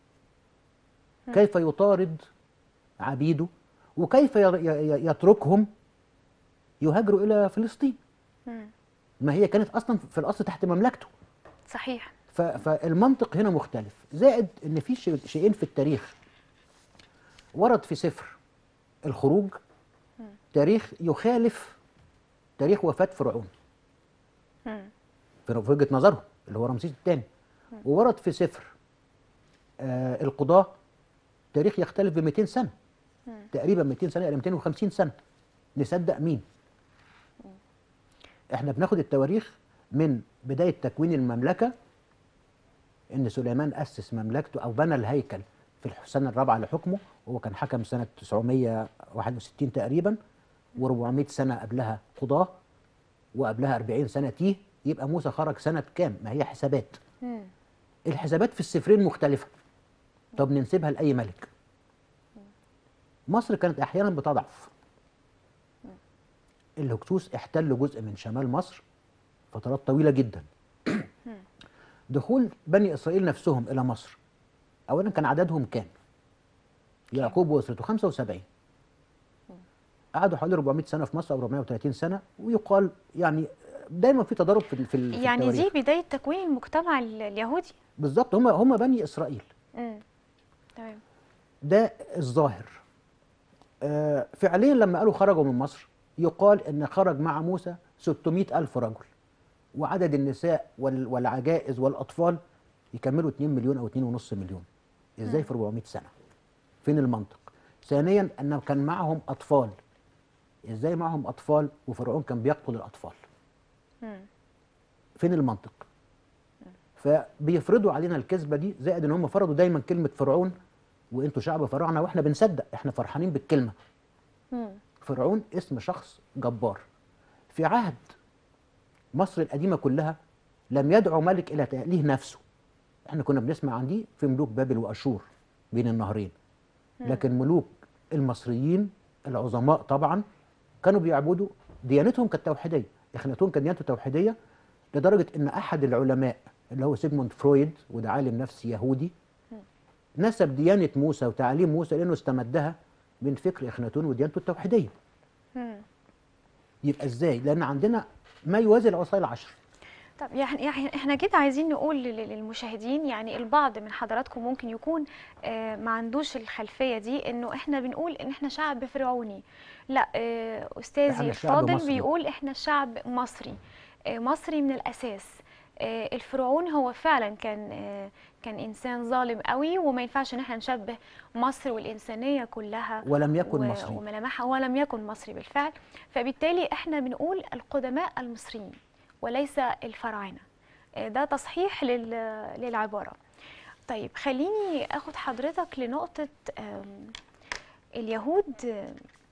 كيف يطارد عبيده وكيف ي- ي- يتركهم يهاجروا إلى فلسطين مم. ما هي كانت أصلا في الأصل تحت مملكته صحيح ف- فالمنطق هنا مختلف زائد ان في شيء- شيئين في التاريخ ورد في سفر الخروج تاريخ يخالف تاريخ وفاة فرعون مم. في في وجهة نظرهم اللي هو رمسيس الثاني وورد في سفر آه القضاة تاريخ يختلف ب 200 سنة تقريبا 200 سنة إلى 250 سنة نصدق مين؟ احنا بناخد التواريخ من بداية تكوين المملكة إن سليمان أسس مملكته أو بنى الهيكل في السنة الرابعة لحكمه وهو كان حكم سنة 961 تقريبا و400 سنة قبلها قضاة وقبلها 40 سنة تيه يبقى موسى خرج سنة كام؟ ما هي حسابات مم. الحسابات في السفرين مختلفة طب ننسبها لأي ملك مصر كانت أحيانا بتضعف الهكسوس احتلوا جزء من شمال مصر فترات طويلة جدا دخول بني إسرائيل نفسهم إلى مصر أولا كان عددهم كام؟ يعقوب وأسرته 75 قعدوا حوالي 400 سنة في مصر أو 430 سنة ويقال يعني دايما في تضارب في ال- في ال- في يعني التواريخ. دي بدايه تكوين المجتمع ال- اليهودي بالظبط هم هم بني إسرائيل مم. تمام ده الظاهر آه، فعليا لما قالوا خرجوا من مصر يقال ان خرج مع موسى 600 ألف رجل وعدد النساء وال- والعجائز والأطفال يكملوا 2 مليون أو 2.5 مليون إزاي في 400 سنة فين المنطق ثانيا أن كان معهم أطفال إزاي معهم أطفال وفرعون كان بيقتل الأطفال مم. فين المنطق فبيفرضوا علينا الكذبه دي زائد ان هم فرضوا دايما كلمه فرعون وانتوا شعب فراعنه واحنا بنصدق احنا فرحانين بالكلمه مم. فرعون اسم شخص جبار في عهد مصر القديمه كلها لم يدعو ملك الى تأليه نفسه احنا كنا بنسمع عن دي في ملوك بابل واشور بين النهرين لكن ملوك المصريين العظماء طبعا كانوا بيعبدوا ديانتهم كانت توحيديه اخناتون كان ديانته توحيديه لدرجه ان احد العلماء اللي هو سيجموند فرويد وده عالم نفسي يهودي نسب ديانه موسى وتعاليم موسى لانه استمدها من فكر اخناتون وديانته التوحيديه مم. يبقى ازاي لان عندنا ما يوازي الوصايا العشر طب يعني يعني احنا كده عايزين نقول لل- للمشاهدين يعني البعض من حضراتكم ممكن يكون آه، ما عندوش الخلفية دي انه احنا بنقول ان احنا شعب فرعوني لا آه، استاذي إحنا شعب الفاضل مصري. بيقول احنا شعب مصري آه، مصري من الاساس آه، الفرعون هو فعلا كان آه، كان انسان ظالم قوي وما ينفعش ان احنا نشبه مصر والانسانيه كلها ولم يكن و- مصري وملامحها ولم يكن مصري بالفعل فبالتالي احنا بنقول القدماء المصريين وليس الفراعنه آه، ده تصحيح لل- للعباره طيب خليني اخد حضرتك لنقطه آم، اليهود آه،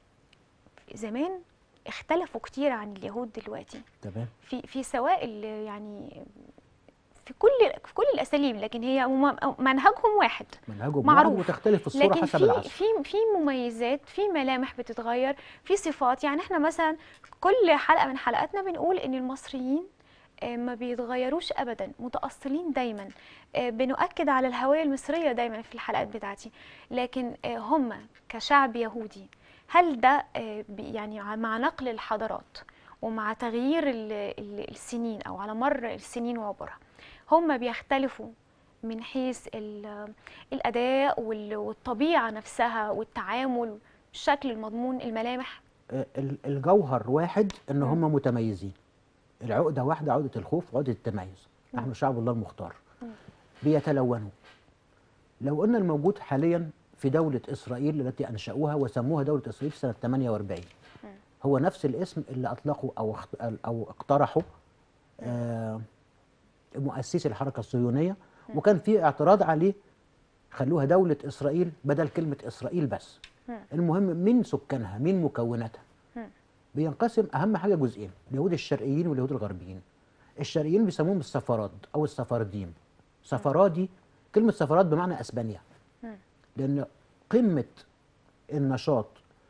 زمان اختلفوا كتير عن اليهود دلوقتي تمام في في سواء ال- يعني في كل في كل الاساليب لكن هي مم- منهجهم واحد منهجهم معروف. واحد وتختلف الصوره لكن حسب في العصر في في مميزات في ملامح بتتغير في صفات يعني احنا مثلا كل حلقه من حلقاتنا بنقول ان المصريين آه، ما بيتغيروش ابدا متاصلين دايما آه، بنؤكد على الهويه المصريه دايما في الحلقات بتاعتي لكن آه، هم كشعب يهودي هل ده آه، بي- يعني ع- مع نقل الحضارات ومع تغيير ال- ال- السنين او على مر السنين وعبرها هم بيختلفوا من حيث ال- الاداء وال- والطبيعه نفسها والتعامل الشكل المضمون الملامح آه، ال- الجوهر واحد ان مم. هم متميزين العقده واحده عقده الخوف وعقده التميز نحن شعب الله المختار مم. بيتلونوا لو قلنا الموجود حاليا في دولة إسرائيل التي أنشأوها وسموها دولة إسرائيل في سنة 48 مم. هو نفس الاسم اللي أطلقوا أو اخت- أو اقترحوا آه، مؤسسي الحركة الصهيونية وكان في اعتراض عليه خلوها دولة إسرائيل بدل كلمة إسرائيل بس مم. المهم مين سكانها مين مكوناتها مم. بينقسم أهم حاجة جزئين اليهود الشرقيين واليهود الغربيين الشرقيين بيسموهم السفارات أو السفارديم سفرادي كلمة سفرات بمعنى أسبانيا مم. لأن قمة النشاط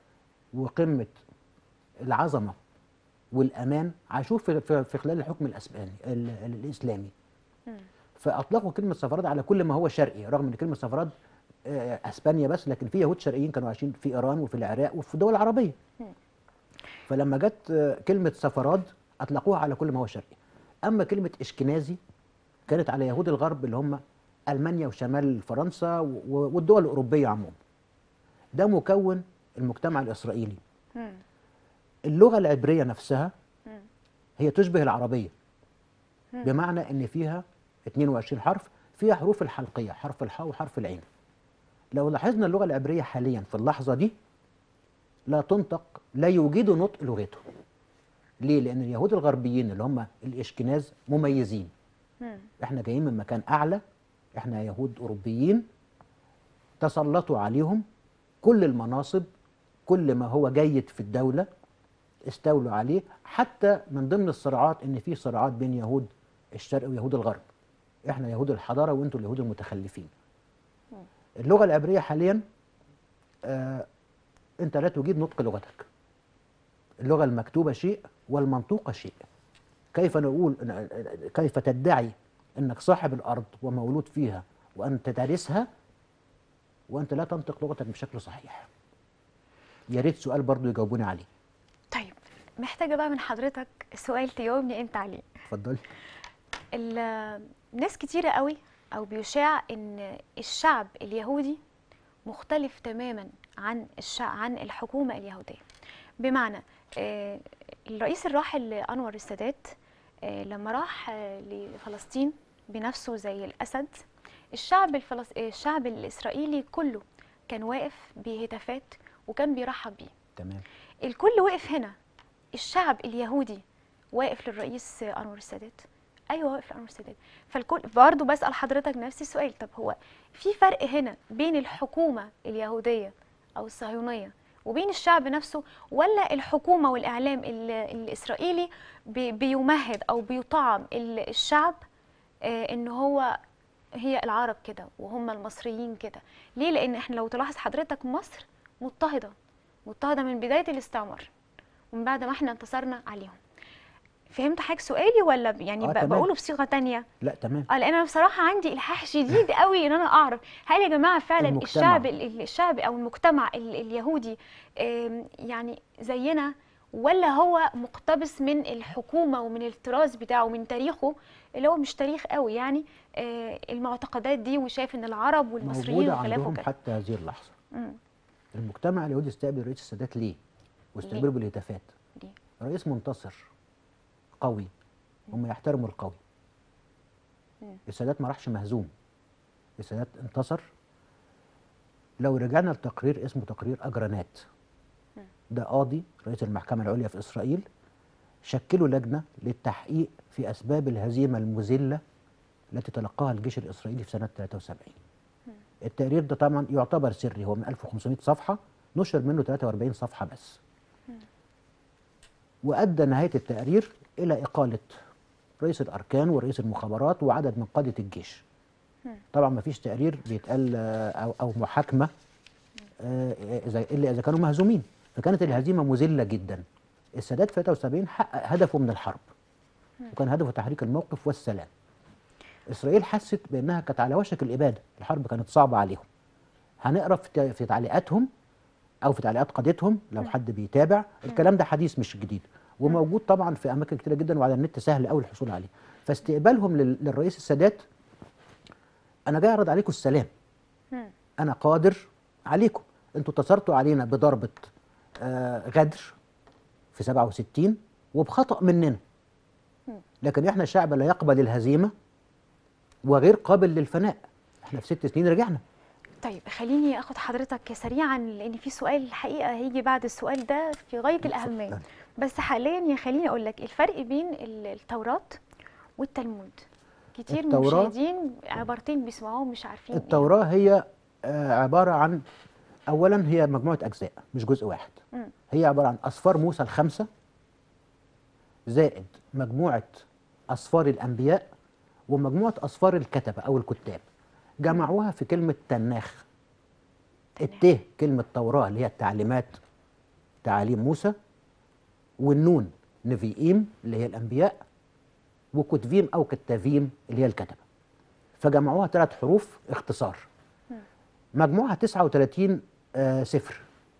وقمة العظمة والأمان عاشوه في, في, في خلال الحكم الأسباني ال- ال- الإسلامي مم. فأطلقوا كلمة سفراد على كل ما هو شرقي رغم أن كلمة سفراد آه، أسبانيا بس لكن في يهود شرقيين كانوا عايشين في إيران وفي العراق وفي الدول العربية مم. فلما جت آه، كلمة سفراد أطلقوها على كل ما هو شرقي أما كلمة إشكنازي كانت على يهود الغرب اللي هم ألمانيا وشمال فرنسا و- و- والدول الأوروبية عموما ده مكون المجتمع الإسرائيلي مم. اللغة العبرية نفسها مم. هي تشبه العربية مم. بمعنى ان فيها 22 حرف فيها حروف الحلقية حرف الحاء وحرف العين لو لاحظنا اللغة العبرية حاليا في اللحظة دي لا تنطق لا يوجد نطق لغته ليه؟ لأن اليهود الغربيين اللي هم الإشكناز مميزين مم. احنا جايين من مكان أعلى احنا يهود أوروبيين تسلطوا عليهم كل المناصب كل ما هو جيد في الدولة استولوا عليه حتى من ضمن الصراعات ان في صراعات بين يهود الشرق ويهود الغرب احنا يهود الحضاره وانتوا اليهود المتخلفين اللغه العبريه حاليا آه انت لا تجيد نطق لغتك اللغه المكتوبه شيء والمنطوقه شيء كيف نقول كيف تدعي انك صاحب الارض ومولود فيها وانت تدرسها وانت لا تنطق لغتك بشكل صحيح يا ريت سؤال برضو يجاوبوني عليه طيب محتاجه بقى من حضرتك سؤال تجاوبني انت عليه اتفضلي ال- ناس كتيرة قوي أو بيشاع إن الشعب اليهودي مختلف تماما عن الشع... عن الحكومة اليهودية بمعنى آه، الرئيس الراحل أنور السادات آه، لما راح آه، لفلسطين بنفسه زي الأسد الشعب الفلس... الشعب الإسرائيلي كله كان واقف بهتافات وكان بيرحب بيه تمام الكل وقف هنا الشعب اليهودي واقف للرئيس انور السادات ايوه واقف لانور السادات فالكل برضه بسال حضرتك نفس السؤال طب هو في فرق هنا بين الحكومه اليهوديه او الصهيونيه وبين الشعب نفسه ولا الحكومه والاعلام ال- الاسرائيلي بي- بيمهد او بيطعم ال- الشعب آه، ان هو هي العرب كده وهم المصريين كده ليه لان احنا لو تلاحظ حضرتك مصر مضطهده مضطهده من بدايه الاستعمار ومن بعد ما احنا انتصرنا عليهم فهمت حضرتك سؤالي ولا ب- يعني آه، ب- تمام. بقوله بصيغه تانية لا تمام اه لان انا بصراحه عندي الحاح شديد قوي ان انا اعرف هل يا جماعه فعلا المجتمع. الشعب ال- ال- الشعب او المجتمع ال- اليهودي آم، يعني زينا ولا هو مقتبس من الحكومه ومن التراث بتاعه ومن تاريخه اللي هو مش تاريخ قوي يعني آه، المعتقدات دي وشايف ان العرب والمصريين موجوده وخلافه عندهم كده حتى هذه اللحظه مم. المجتمع اليهودي استقبل رئيس السادات ليه؟ واستقبله بالهتافات ليه؟ رئيس منتصر قوي هم يحترموا القوي مم. السادات ما راحش مهزوم السادات انتصر لو رجعنا لتقرير اسمه تقرير اجرانات ده قاضي رئيس المحكمه العليا في اسرائيل شكلوا لجنه للتحقيق في اسباب الهزيمه المذله التي تلقاها الجيش الاسرائيلي في سنه 73 التقرير ده طبعا يعتبر سري هو من 1500 صفحه نشر منه 43 صفحه بس وادى نهايه التقرير الى اقاله رئيس الاركان ورئيس المخابرات وعدد من قاده الجيش طبعا ما فيش تقرير بيتقال آه، او او محاكمه آه، اذا الا اذا كانوا مهزومين فكانت الهزيمه مذله جدا السادات في 73 حقق هدفه من الحرب وكان هدفه تحريك الموقف والسلام اسرائيل حست بانها كانت على وشك الاباده الحرب كانت صعبه عليهم هنقرا في تا- في تعليقاتهم او في تعليقات قادتهم لو حد بيتابع الكلام ده حديث مش جديد وموجود طبعا في اماكن كتيره جدا وعلى النت سهل قوي الحصول عليه فاستقبالهم لل- للرئيس السادات انا جاي اعرض عليكم السلام مم. انا قادر عليكم انتوا اتصرتوا علينا بضربه آه غدر في 67 وبخطأ مننا لكن احنا شعب لا يقبل الهزيمه وغير قابل للفناء احنا في ست سنين رجعنا طيب خليني اخد حضرتك سريعا لان في سؤال الحقيقه هيجي بعد السؤال ده في غايه الاهميه اتفضلي. بس حاليا يا خليني اقول لك الفرق بين ال- التوراه والتلمود كتير من التوراة- المشاهدين عبارتين بيسمعوهم مش عارفين إيه. التوراه هي آه عباره عن اولا هي مجموعه اجزاء مش جزء واحد مم. هي عباره عن اسفار موسى الخمسه زائد مجموعه اسفار الانبياء ومجموعه اسفار الكتبه او الكتاب جمعوها في كلمه تناخ الت كلمه توراه اللي هي التعليمات تعاليم موسى والنون نفيئيم اللي هي الانبياء وكتفيم او كتافيم اللي هي الكتبه فجمعوها ثلاث حروف اختصار مجموعها 39 آه سفر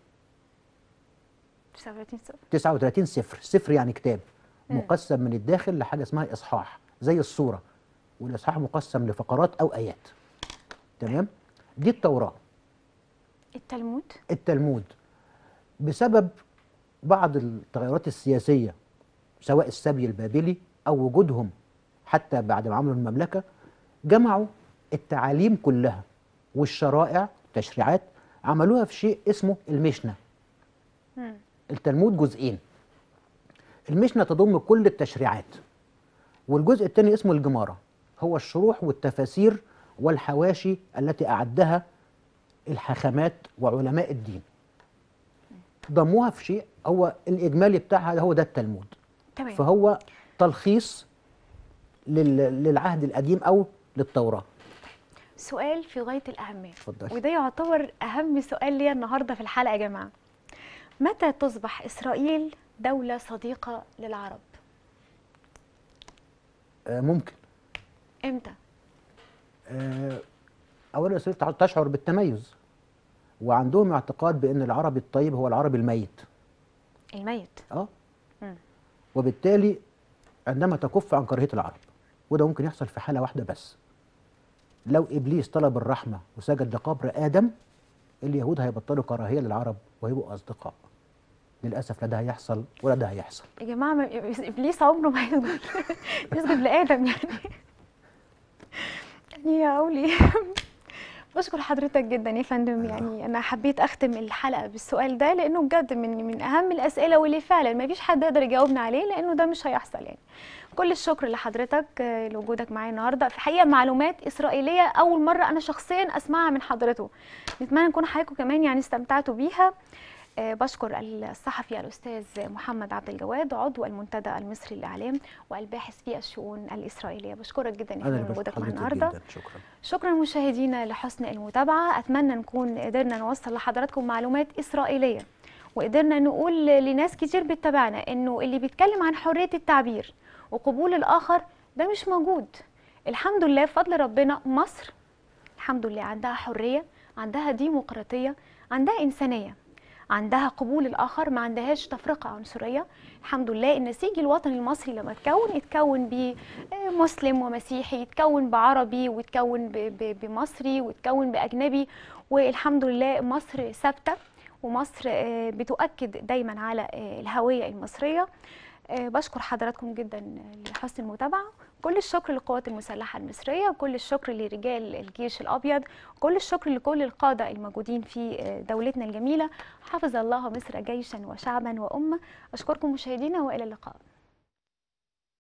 39 صفر 39 سفر سفر يعني كتاب مقسم من الداخل لحاجه اسمها اصحاح زي الصوره والاصحاح مقسم لفقرات او ايات تمام دي التوراه التلمود التلمود بسبب بعض التغيرات السياسيه سواء السبي البابلي او وجودهم حتى بعد ما عملوا المملكه جمعوا التعاليم كلها والشرائع تشريعات عملوها في شيء اسمه المشنه مم. التلمود جزئين المشنة تضم كل التشريعات والجزء الثاني اسمه الجمارة هو الشروح والتفاسير والحواشي التي أعدها الحاخامات وعلماء الدين ضموها في شيء هو الإجمالي بتاعها هو ده التلمود تمام فهو تلخيص لل- للعهد القديم أو للتوراة سؤال في غايه الاهميه اتفضلي. وده يعتبر اهم سؤال ليا النهارده في الحلقه يا جماعه متى تصبح اسرائيل دوله صديقه للعرب آه ممكن امتى آه، اولا اسرائيل تع- تشعر بالتميز وعندهم اعتقاد بان العربي الطيب هو العربي الميت الميت اه مم. وبالتالي عندما تكف عن كراهيه العرب وده ممكن يحصل في حاله واحده بس لو ابليس طلب الرحمه وسجد لقبر ادم اليهود هيبطلوا كراهيه للعرب وهيبقوا اصدقاء للاسف لا ده هيحصل ولا ده هيحصل يا جماعه ما ابليس عمره ما يسجد يسجد لادم يعني يعني يا اولي بشكر حضرتك جدا يا فندم يعني انا حبيت اختم الحلقه بالسؤال ده لانه بجد من من اهم الاسئله واللي فعلا ما فيش حد يقدر يجاوبنا عليه لانه ده مش هيحصل يعني كل الشكر لحضرتك آه، لوجودك معايا النهارده في حقيقه معلومات اسرائيليه اول مره انا شخصيا اسمعها من حضرته نتمنى نكون حضراتكم كمان يعني استمتعتوا بيها آه، بشكر الصحفي الاستاذ محمد عبد الجواد عضو المنتدى المصري للاعلام والباحث في الشؤون الاسرائيليه بشكرك جدا يا انا اللي فندم بشكر لوجودك معايا حضرتك النهارده جدا شكرا شكرا مشاهدينا لحسن المتابعه اتمنى نكون قدرنا نوصل لحضراتكم معلومات اسرائيليه وقدرنا نقول لناس كتير بتتابعنا انه اللي بيتكلم عن حريه التعبير وقبول الاخر ده مش موجود الحمد لله بفضل ربنا مصر الحمد لله عندها حريه عندها ديمقراطيه عندها انسانيه عندها قبول الاخر ما عندهاش تفرقه عنصريه الحمد لله النسيج الوطني المصري لما اتكون اتكون بمسلم ومسيحي اتكون بعربي واتكون ب- ب- بمصري واتكون باجنبي والحمد لله مصر ثابته ومصر آه، بتؤكد دايما على آه، الهويه المصريه آه، بشكر حضراتكم جدا لحسن المتابعه كل الشكر للقوات المسلحه المصريه وكل الشكر لرجال الجيش الابيض وكل الشكر لكل القاده الموجودين في آه، دولتنا الجميله حفظ الله مصر جيشا وشعبا وامه اشكركم مشاهدينا والى اللقاء